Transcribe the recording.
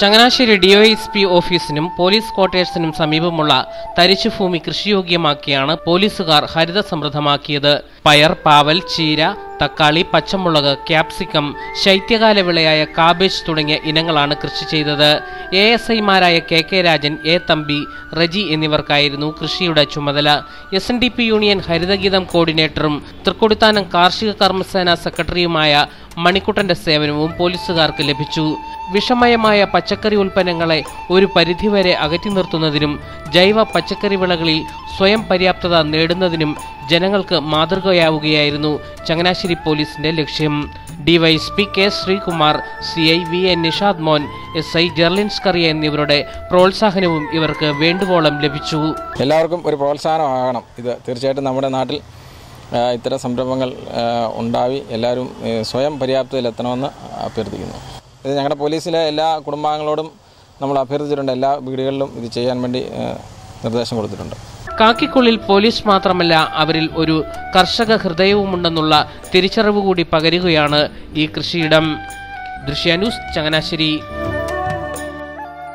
Changanassery DYSP ഓഫീസിനും police ക്വാർട്ടേഴ്സിനും സമീപമുള്ള തരിശുഭൂമി കൃഷിയോഗ്യമാക്കിയാണ് പോലീസുകാർ ഹരിത സമൃദ്ധമാക്കിയത് പയർ പാവൽ ചീര തക്കാളി പച്ചമുളക് ക്യാപ്സിക്കം ശൈത്യകാല വിളയായ കാബേജ് തുടങ്ങിയ ഇനങ്ങളാണ് കൃഷി ചെയ്തത് എ എസ് ഐമാരായ K K Rajan A Thampi Reji എന്നിവർക്കായിരുന്നു കൃഷിയുടെ ചുമതല S N D P union Harithageetham കോർഡിനേറ്ററും തൃക്കൊടിത്താനം കാർഷിക കർമ്മസേന സെക്രട്ടറിയുമായ മണിക്കുട്ടന്റെ സേവനവും പോലീസുകാർക്ക് ലഭിച്ചു വിഷമയമായ പച്ചക്കറി ഉൽപ്പന്നങ്ങളെ ഒരു പരിധിവരെ അകറ്റി നിർത്തുന്നതിനും ജൈവ പച്ചക്കറി വിളകളിൽ സ്വയം പര്യാപ്തത നേടുന്നതിനും ജനങ്ങൾക്ക് മാതൃകയാവുകയായിരുന്നു ചങ്ങനാശ്ശേരി പോലീസിന്റെ ലക്ഷ്യം DYSP K Sreekumar C I V A Nishad Mon S I Jerlin Scaria എന്നിവരുടെ പ്രോത്സാഹനവും ഇവർക്ക് വേണ്ടുവോളം ലഭിച്ചു എല്ലാവർക്കും ഒരു പ്രോത്സാഹനമാകണം ഇത് തീർച്ചയായിട്ടും നമ്മുടെ നാട്ടിൽ ആ, ഇത്തരം സംരംഭങ്ങൾ ആ, ഉണ്ടാവി എല്ലാവരും ഏ, സ്വയം പര്യാപ്തതയിലെത്തണമെന്ന് അഭ്യർത്ഥിക്കുന്നു ഇത് ഞങ്ങളുടെ പോലീസിലെ എല്ലാ കുടുംബാംഗങ്ങളോടും നമ്മൾ അഭ്യർത്ഥിച്ചിട്ടുണ്ട് എല്ലാ വീടുകളിലും ഇത് ചെയ്യാൻ വേണ്ടി ഏ, നിർദ്ദേശം കൊടുത്തിട്ടുണ്ട് കാക്കിക്കുള്ളിൽ പോലീസ് മാത്രമല്ല അവരിൽ ഒരു കർഷക ഹൃദയവുമുണ്ടെന്നുള്ള തിരിച്ചറിവ് കൂടി പകരുകയാണ് ഈ കൃഷിയിടം ദൃശ്യാന്യൂസ് ചങ്ങനാശ്ശേരി